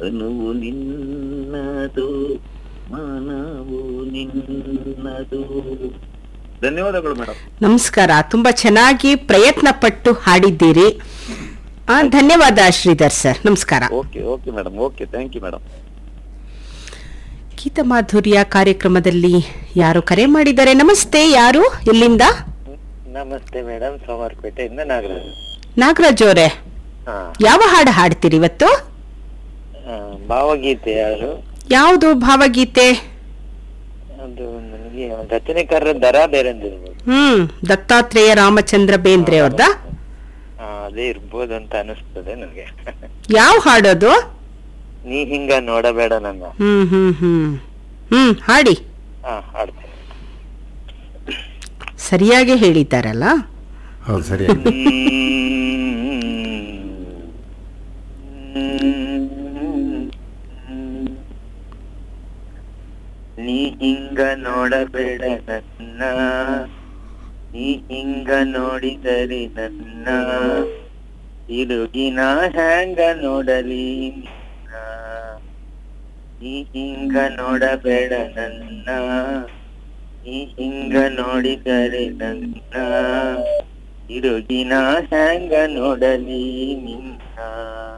ತನುವು ನಿನ್ನದು ಮನವು ನಿನ್ನದು ಧನ್ಯವಾದಗಳು ಮೇಡಮ್ ನಮಸ್ಕಾರ ತುಂಬಾ ಚೆನ್ನಾಗಿ ಪ್ರಯತ್ನ ಪಟ್ಟು ಹಾಡಿದ್ದೀರಿ ಆ, ಧನ್ಯವಾದ ಶ್ರೀಧರ್ ಸರ್ ನಮಸ್ಕಾರ okay okay madam okay thank you madam ಗೀತ ಮಾಧುರ್ಯ ಕಾರ್ಯಕ್ರಮದಲ್ಲಿ ಯಾರು ಕರೆ ಮಾಡಿದ್ದಾರೆ ನಮಸ್ತೆ ಯಾರು ಎಲ್ಲಿಂದ ನಮಸ್ತೆ ಮೇಡಮ್ ಸೋಮವಾರಪೇಟೆಯಿಂದ ನಾಗರಾಜ್ ನಾಗರಾಜ್ ಅವರೇ ಹಾ ಯಾವ ಹಾಡು ಹಾಡ್ತೀರಿ ಇವತ್ತು ಆ, ಭಾವಗೀತೆ ಯಾರು ಯಾವುದು ಭಾವಗೀತೆ ಅದು ನನಗೆ ರಚನೆಕಾರರ ದರ ಬೇರೆ ಅಂದಿರ್ಬೋದು ಹ್ಮ್ ದತ್ತಾತ್ರೇಯ ರಾಮಚಂದ್ರ ಬೇಂದ್ರೆ ಅವ್ರದ್ದ ಆ, ಅದೇ ಇರ್ಬೋದು ಅಂತ ಅನಿಸ್ತದೆ ನನಗೆ ಯಾವ ಹಾಡೋದು ನೀ ಹಿಂಗ ನೋಡಬೇಡ ನನ್ನ ಹ್ಮ್ ಹ್ಮ್ ಹ್ಮ್ ಹ್ಮ್ ಹಾಡಿ ಹಾ ಹಾಡ್ತೇನೆ ಸರಿಯಾಗಿ ಹೇಳಿದ್ದಾರಲ್ಲ ಹೌದು ಸರಿ ನೀ ಹಿಂಗ ನೋಡಬೇಡ ನನ್ನ ನೀ ಹಿಂಗ ನೋಡಿದರೆ ನನ್ನ ತಿರುಗಿನ ಹ್ಯಾಂಗ ನೋಡಲಿ ನಿನ್ನ ನೀ ಹಿಂಗ ನೋಡಬೇಡ ನನ್ನ ನೀ ಹಿಂಗ ನೋಡಿದರೆ ನನ್ನ ತಿರುಗಿನ ಹ್ಯಾಂಗ ನೋಡಲಿ ನಿನ್ನ